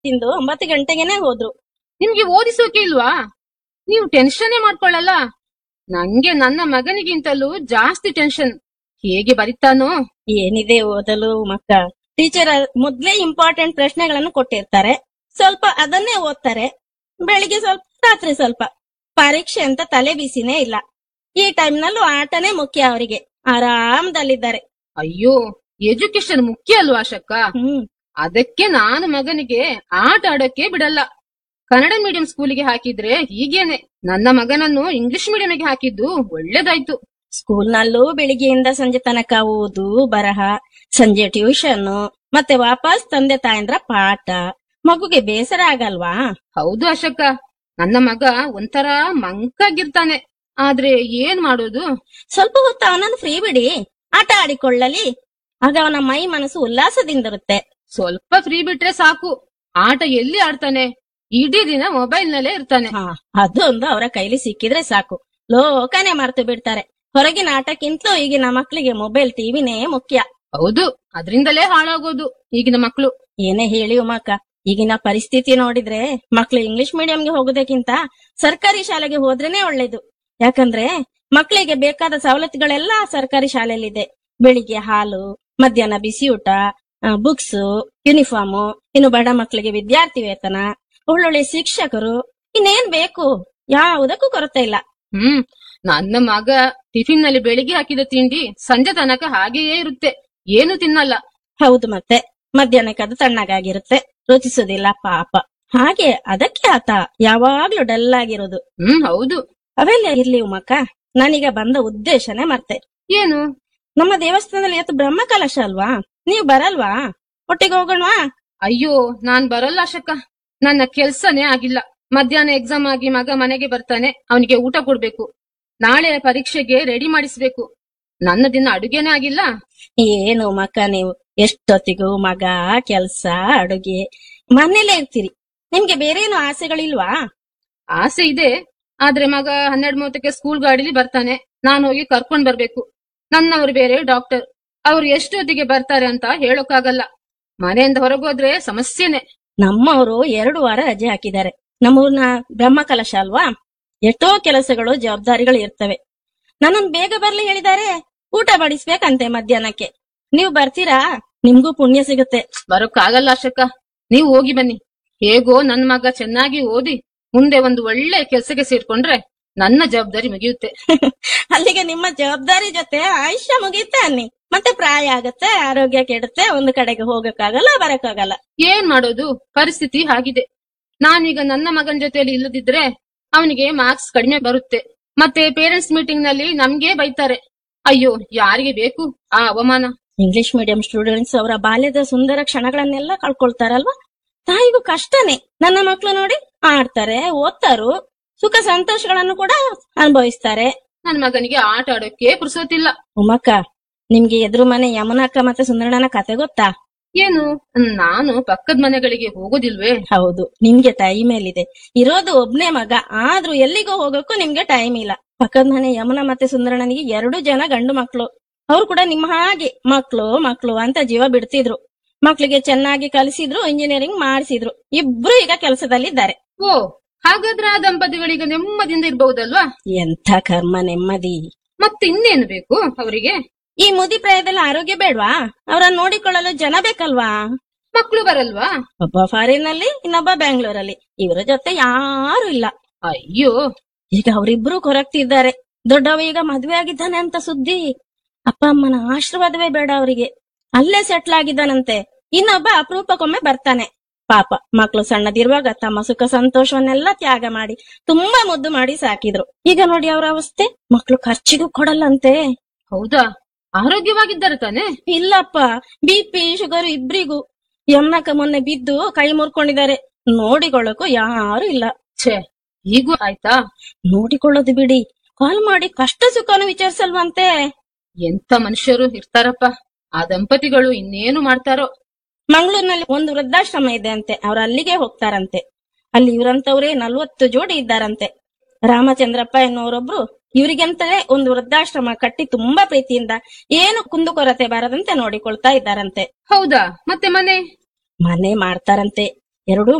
ತಿಂದು ಒಂಬತ್ತು ಗಂಟೆಗೆನೆ ಹೋದ್ರು ನಿಮ್ಗೆ ಓದಿಸೋಕೆ ಇಲ್ವಾ ನೀವು ಟೆನ್ಷನ್ನೇ ಮಾಡ್ಕೊಳ್ಳಲ್ಲ ನಂಗೆ ನನ್ನ ಮಗನಿಗಿಂತಲೂ ಜಾಸ್ತಿ ಟೆನ್ಷನ್ ಹೇಗೆ ಬರಿತಾನೋ ಏನಿದೆ ಓದಲು ಮಕ್ಕ ಟೀಚರ್ ಮೊದ್ಲೇ ಇಂಪಾರ್ಟೆಂಟ್ ಪ್ರಶ್ನೆಗಳನ್ನು ಕೊಟ್ಟಿರ್ತಾರೆ ಸ್ವಲ್ಪ ಅದನ್ನೇ ಓದ್ತಾರೆ ಬೆಳಿಗ್ಗೆ ಸ್ವಲ್ಪ ರಾತ್ರಿ ಸ್ವಲ್ಪ ಪರೀಕ್ಷೆ ಅಂತ ತಲೆ ಬಿಸಿನೇ ಇಲ್ಲ ಈ ಟೈಮ್ ನಲ್ಲೂ ಆಟನೇ ಮುಖ್ಯ ಅವರಿಗೆ ಆರಾಮದಲ್ಲಿದ್ದಾರೆ ಅಯ್ಯೋ ಎಜುಕೇಶನ್ ಮುಖ್ಯ ಅಲ್ವಾ ಅಶಕ್ಕ ಹ್ಮ್ ಅದಕ್ಕೆ ನಾನು ಮಗನಿಗೆ ಆಟ ಆಡೋಕೆ ಬಿಡಲ್ಲ ಕನ್ನಡ ಮೀಡಿಯಂ ಸ್ಕೂಲಿಗೆ ಹಾಕಿದ್ರೆ ಹೀಗೇನೆ ನನ್ನ ಮಗನನ್ನು ಇಂಗ್ಲಿಷ್ ಮೀಡಿಯಂಗೆ ಹಾಕಿದ್ದು ಒಳ್ಳೇದಾಯ್ತು ಸ್ಕೂಲ್ನಲ್ಲೂ ಬೆಳಿಗ್ಗೆಯಿಂದ ಸಂಜೆ ತನಕ ಓದು ಬರಹ ಸಂಜೆ ಟ್ಯೂಷನ್ ಮತ್ತೆ ವಾಪಸ್ ತಂದೆ ತಾಯಂದ್ರ ಪಾಠ ಮಗುಗೆ ಬೇಸರ ಆಗಲ್ವಾ ಹೌದು ಅಶಕ್ಕ ನನ್ನ ಮಗ ಒಂಥರ ಮಂಕಾಗಿರ್ತಾನೆ ಆದ್ರೆ ಏನ್ ಮಾಡೋದು ಸ್ವಲ್ಪ ಹೊತ್ತು ಅವನನ್ನು ಫ್ರೀ ಬಿಡಿ ಆಟ ಆಡಿಕೊಳ್ಳಲಿ ಆಗ ಅವನ ಮೈ ಮನಸ್ಸು ಉಲ್ಲಾಸದಿಂದಿರುತ್ತೆ ಸ್ವಲ್ಪ ಫ್ರೀ ಬಿಟ್ರೆ ಸಾಕು ಆಟ ಎಲ್ಲಿ ಆಡ್ತಾನೆ ಇಡೀ ದಿನ ಮೊಬೈಲ್ ನಲ್ಲೇ ಇರ್ತಾನೆ ಹಾ ಅದೊಂದು ಅವರ ಕೈಲಿ ಸಿಕ್ಕಿದ್ರೆ ಸಾಕು ಲೋಕನೇ ಮರ್ತು ಬಿಡ್ತಾರೆ ಹೊರಗಿನ ಆಟಕ್ಕಿಂತಲೂ ಈಗಿನ ಮಕ್ಕಳಿಗೆ ಮೊಬೈಲ್ ಟಿವಿನೇ ಮುಖ್ಯ ಹೌದು ಅದ್ರಿಂದಲೇ ಹಾಳಾಗೋದು ಈಗಿನ ಮಕ್ಳು ಏನೇ ಹೇಳಿ ಉಮಾಕ ಈಗಿನ ಪರಿಸ್ಥಿತಿ ನೋಡಿದ್ರೆ ಮಕ್ಳು ಇಂಗ್ಲಿಷ್ ಮೀಡಿಯಂಗೆ ಹೋಗೋದಕ್ಕಿಂತ ಸರ್ಕಾರಿ ಶಾಲೆಗೆ ಹೋದ್ರೇನೆ ಒಳ್ಳೇದು ಯಾಕಂದ್ರೆ ಮಕ್ಕಳಿಗೆ ಬೇಕಾದ ಸವಲತ್ತುಗಳೆಲ್ಲ ಸರ್ಕಾರಿ ಶಾಲೆಯಲ್ಲಿದೆ ಬೆಳಿಗ್ಗೆ ಹಾಲು ಮಧ್ಯಾಹ್ನ ಬಿಸಿ ಊಟ ಬುಕ್ಸ್ ಯೂನಿಫಾರ್ಮು ಇನ್ನು ಬಡ ಮಕ್ಕಳಿಗೆ ವಿದ್ಯಾರ್ಥಿ ವೇತನ ಒಳ್ಳೊಳ್ಳೆ ಶಿಕ್ಷಕರು ಇನ್ನೇನ್ ಬೇಕು ಯಾವುದಕ್ಕೂ ಕೊರತೆ ಇಲ್ಲ ಹ್ಮ್ ನನ್ನ ಮಗ ಟಿಫಿನ್ ನಲ್ಲಿ ಬೆಳಿಗ್ಗೆ ಹಾಕಿದ ತಿಂಡಿ ಸಂಜೆ ತನಕ ಹಾಗೆಯೇ ಇರುತ್ತೆ ಏನು ತಿನ್ನಲ್ಲ ಹೌದು ಮತ್ತೆ ಮಧ್ಯಾಹ್ನಕ್ಕೆ ಅದು ತಣ್ಣಗಾಗಿರುತ್ತೆ ರುಚಿಸುದಿಲ್ಲ ಪಾಪ ಹಾಗೆ ಅದಕ್ಕೆ ಆತ ಯಾವಾಗ್ಲೂ ಡಲ್ ಆಗಿರೋದು ಹ್ಮ್ ಹೌದು ಅವೆಲ್ಲ ಇರ್ಲಿ ಉಮಕ್ಕ ನಾನೀಗ ಬಂದ ಉದ್ದೇಶನೇ ಮರ್ತೆ ಏನು ನಮ್ಮ ದೇವಸ್ಥಾನದಲ್ಲಿ ಇವತ್ತು ಬ್ರಹ್ಮ ಕಲಶ ಅಲ್ವಾ ನೀವು ಬರಲ್ವಾ ಒಟ್ಟಿಗೆ ಹೋಗೋಣವಾ ಅಯ್ಯೋ ನಾನ್ ಬರಲ್ಲ ಅಶಕ್ಕ ನನ್ನ ಕೆಲ್ಸನೇ ಆಗಿಲ್ಲ ಮಧ್ಯಾಹ್ನ ಎಕ್ಸಾಮ್ ಆಗಿ ಮಗ ಮನೆಗೆ ಬರ್ತಾನೆ ಅವನಿಗೆ ಊಟ ಕೊಡ್ಬೇಕು ನಾಳೆ ಪರೀಕ್ಷೆಗೆ ರೆಡಿ ಮಾಡಿಸ್ಬೇಕು ನನ್ನ ದಿನ ಅಡುಗೆನೇ ಆಗಿಲ್ಲ ಏನು ಮಕ್ಕ ನೀವು ಎಷ್ಟೊತ್ತಿಗೂ ಮಗ ಕೆಲ್ಸ ಅಡುಗೆ ಮನೇಲೇ ಇರ್ತೀರಿ ನಿಮ್ಗೆ ಬೇರೆ ಏನು ಆಸೆಗಳಿಲ್ವಾ ಆಸೆ ಇದೆ ಆದ್ರೆ ಮಗ ಹನ್ನೆರಡು ಮೂವತ್ತಕ್ಕೆ ಸ್ಕೂಲ್ ಗಾಡಿಲಿ ಬರ್ತಾನೆ ನಾನು ಹೋಗಿ ಕರ್ಕೊಂಡ್ ಬರ್ಬೇಕು ನನ್ನವರು ಬೇರೆ ಡಾಕ್ಟರ್ ಅವ್ರು ಎಷ್ಟೊತ್ತಿಗೆ ಬರ್ತಾರೆ ಅಂತ ಹೇಳೋಕ್ಕಾಗಲ್ಲ ಮನೆಯಿಂದ ಹೊರಗೋದ್ರೆ ಸಮಸ್ಯೆನೆ ನಮ್ಮವರು ಎರಡು ವಾರ ರಜೆ ಹಾಕಿದ್ದಾರೆ ನಮ್ಮೂರ್ನ ಬ್ರಹ್ಮ ಕಲಶ ಅಲ್ವಾ ಎಷ್ಟೋ ಕೆಲಸಗಳು ಜವಾಬ್ದಾರಿಗಳು ಇರ್ತವೆ ನನ್ನನ್ ಬೇಗ ಬರ್ಲಿ ಹೇಳಿದ್ದಾರೆ ಊಟ ಬಡಿಸ್ಬೇಕಂತೆ ಮಧ್ಯಾಹ್ನಕ್ಕೆ ನೀವು ಬರ್ತೀರಾ ನಿಮ್ಗೂ ಪುಣ್ಯ ಸಿಗುತ್ತೆ ಬರೋಕ್ಕಾಗಲ್ಲ ಅಶಕ್ಕ ನೀವು ಹೋಗಿ ಬನ್ನಿ ಹೇಗೋ ನನ್ ಮಗ ಚೆನ್ನಾಗಿ ಓದಿ ಮುಂದೆ ಒಂದು ಒಳ್ಳೆ ಕೆಲ್ಸಕ್ಕೆ ಸೇರ್ಕೊಂಡ್ರೆ ನನ್ನ ಜವಾಬ್ದಾರಿ ಮುಗಿಯುತ್ತೆ ಅಲ್ಲಿಗೆ ನಿಮ್ಮ ಜವಾಬ್ದಾರಿ ಜೊತೆ ಆಯುಷ್ಯ ಮುಗೀತೆ ಅನ್ನಿ ಮತ್ತೆ ಪ್ರಾಯ ಆಗತ್ತೆ ಆರೋಗ್ಯ ಕೆಡುತ್ತೆ ಒಂದು ಕಡೆಗೆ ಹೋಗಕ್ಕಾಗಲ್ಲ ಬರಕ್ಕಾಗಲ್ಲ ಏನ್ ಮಾಡೋದು ಪರಿಸ್ಥಿತಿ ಹಾಗಿದೆ ನಾನೀಗ ನನ್ನ ಮಗನ ಜೊತೆಯಲ್ಲಿ ಇಲ್ಲದಿದ್ರೆ ಅವನಿಗೆ ಮಾರ್ಕ್ಸ್ ಕಡಿಮೆ ಬರುತ್ತೆ ಮತ್ತೆ ಪೇರೆಂಟ್ಸ್ ಮೀಟಿಂಗ್ ನಲ್ಲಿ ನಮ್ಗೆ ಬೈತಾರೆ ಅಯ್ಯೋ ಯಾರಿಗೆ ಬೇಕು ಆ ಅವಮಾನ ಇಂಗ್ಲಿಷ್ ಮೀಡಿಯಂ ಸ್ಟೂಡೆಂಟ್ಸ್ ಅವರ ಬಾಲ್ಯದ ಸುಂದರ ಕ್ಷಣಗಳನ್ನೆಲ್ಲ ಕಳ್ಕೊಳ್ತಾರಲ್ವಾ ತಾಯಿಗೂ ಕಷ್ಟನೇ ನನ್ನ ಮಕ್ಳು ನೋಡಿ ಆಡ್ತಾರೆ ಓದ್ತಾರು ಸುಖ ಸಂತೋಷಗಳನ್ನು ಕೂಡ ಅನುಭವಿಸ್ತಾರೆ ನನ್ ಮಗನಿಗೆ ಆಟ ಆಡೋಕೆ ಪುರ್ಸೋತಿಲ್ಲ ಉಮಕ್ಕ ನಿಮ್ಗೆ ಎದುರು ಮನೆ ಯಮುನಕ್ಕ ಮತ್ತೆ ಸುಂದರಣ್ಣನ ಕತೆ ಗೊತ್ತಾ ಏನು ನಾನು ಪಕ್ಕದ ಮನೆಗಳಿಗೆ ಹೋಗೋದಿಲ್ವೇ ಹೌದು ನಿಮ್ಗೆ ಟೈಮ್ ಮೇಲಿದೆ ಇರೋದು ಒಬ್ನೇ ಮಗ ಆದ್ರೂ ಎಲ್ಲಿಗೂ ಹೋಗಕ್ಕೂ ನಿಮ್ಗೆ ಟೈಮ್ ಇಲ್ಲ ಪಕ್ಕದ ಮನೆ ಯಮುನ ಮತ್ತೆ ಸುಂದರಣ್ಣನಿಗೆ ಎರಡು ಜನ ಗಂಡು ಮಕ್ಳು ಅವ್ರು ಕೂಡ ನಿಮ್ಮ ಹಾಗೆ ಮಕ್ಳು ಮಕ್ಳು ಅಂತ ಜೀವ ಬಿಡ್ತಿದ್ರು ಮಕ್ಳಿಗೆ ಚೆನ್ನಾಗಿ ಕಲಿಸಿದ್ರು ಇಂಜಿನಿಯರಿಂಗ್ ಮಾಡಿಸಿದ್ರು ಇಬ್ರು ಈಗ ಕೆಲಸದಲ್ಲಿದ್ದಾರೆ ಓ ಹಾಗಾದ್ರೆ ಆ ದಂಪತಿಗಳಿಗೆ ನೆಮ್ಮದಿಯಿಂದ ಇರ್ಬಹುದಲ್ವಾ ಎಂಥ ಕರ್ಮ ನೆಮ್ಮದಿ ಮತ್ತೆ ಇನ್ನೇನು ಬೇಕು ಅವರಿಗೆ ಈ ಮುದಿ ಪ್ರಾಯದಲ್ಲಿ ಆರೋಗ್ಯ ಬೇಡ್ವಾ ಅವರನ್ನ ನೋಡಿಕೊಳ್ಳಲು ಜನ ಬೇಕಲ್ವಾ ಮಕ್ಕಳು ಬರಲ್ವಾ ಒಬ್ಬ ಫಾರಿನ್ ಅಲ್ಲಿ ಇನ್ನೊಬ್ಬ ಬ್ಯಾಂಗ್ಳೂರಲ್ಲಿ ಇವರ ಜೊತೆ ಯಾರು ಇಲ್ಲ ಅಯ್ಯೋ ಈಗ ಅವರಿಬ್ರು ಕೊರಗ್ತಿದ್ದಾರೆ ದೊಡ್ಡವ ಈಗ ಮದ್ವೆ ಆಗಿದ್ದಾನೆ ಅಂತ ಸುದ್ದಿ ಅಪ್ಪ ಅಮ್ಮನ ಆಶೀರ್ವಾದವೇ ಬೇಡ ಅವರಿಗೆ ಅಲ್ಲೇ ಸೆಟ್ಲ್ ಆಗಿದ್ದಾನಂತೆ ಇನ್ನೊಬ್ಬ ಅಪರೂಪಕ್ಕೊಮ್ಮೆ ಬರ್ತಾನೆ ಪಾಪ ಮಕ್ಳು ಸಣ್ಣದಿರುವಾಗ ತಮ್ಮ ಸುಖ ಸಂತೋಷವನ್ನೆಲ್ಲ ತ್ಯಾಗ ಮಾಡಿ ತುಂಬಾ ಮುದ್ದು ಮಾಡಿ ಸಾಕಿದ್ರು ಈಗ ನೋಡಿ ಅವರ ಅವಸ್ಥೆ ಮಕ್ಳು ಖರ್ಚಿಗೂ ಕೊಡಲ್ಲಂತೆ ಹೌದಾ ಆರೋಗ್ಯವಾಗಿದ್ದಾರೆ ತಾನೆ ಇಲ್ಲಪ್ಪ ಬಿ ಪಿ ಶುಗರ್ ಇಬ್ರಿಗೂ ಯಮ್ನಕ ಮೊನ್ನೆ ಬಿದ್ದು ಕೈ ಮುರ್ಕೊಂಡಿದ್ದಾರೆ ನೋಡಿಕೊಳ್ಳಕ್ಕೂ ಯಾರು ಇಲ್ಲ ಛೇ ಹೀಗೂ ಆಯ್ತಾ ನೋಡಿಕೊಳ್ಳೋದು ಬಿಡಿ ಕಾಲ್ ಮಾಡಿ ಕಷ್ಟ ಸುಖನು ವಿಚಾರಿಸಲ್ವಂತೆ ಎಂತ ಮನುಷ್ಯರು ಇರ್ತಾರಪ್ಪ ಆ ದಂಪತಿಗಳು ಇನ್ನೇನು ಮಾಡ್ತಾರೋ ಮಂಗಳೂರಿನಲ್ಲಿ ಒಂದು ವೃದ್ಧಾಶ್ರಮ ಇದೆ ಅಂತೆ ಅವ್ರು ಅಲ್ಲಿಗೆ ಹೋಗ್ತಾರಂತೆ ಅಲ್ಲಿ ಇವರಂತವ್ರೇ ನಲ್ವತ್ತು ಜೋಡಿ ಇದ್ದಾರಂತೆ ರಾಮಚಂದ್ರಪ್ಪ ಎನ್ನುವರೊಬ್ರು ಇವರಿಗಂತಲೇ ಒಂದು ವೃದ್ಧಾಶ್ರಮ ಕಟ್ಟಿ ತುಂಬಾ ಪ್ರೀತಿಯಿಂದ ಏನು ಕುಂದುಕೊರತೆ ಬಾರದಂತೆ ನೋಡಿಕೊಳ್ತಾ ಇದ್ದಾರಂತೆ ಹೌದಾ ಮತ್ತೆ ಮನೆ ಮನೆ ಮಾಡ್ತಾರಂತೆ ಎರಡೂ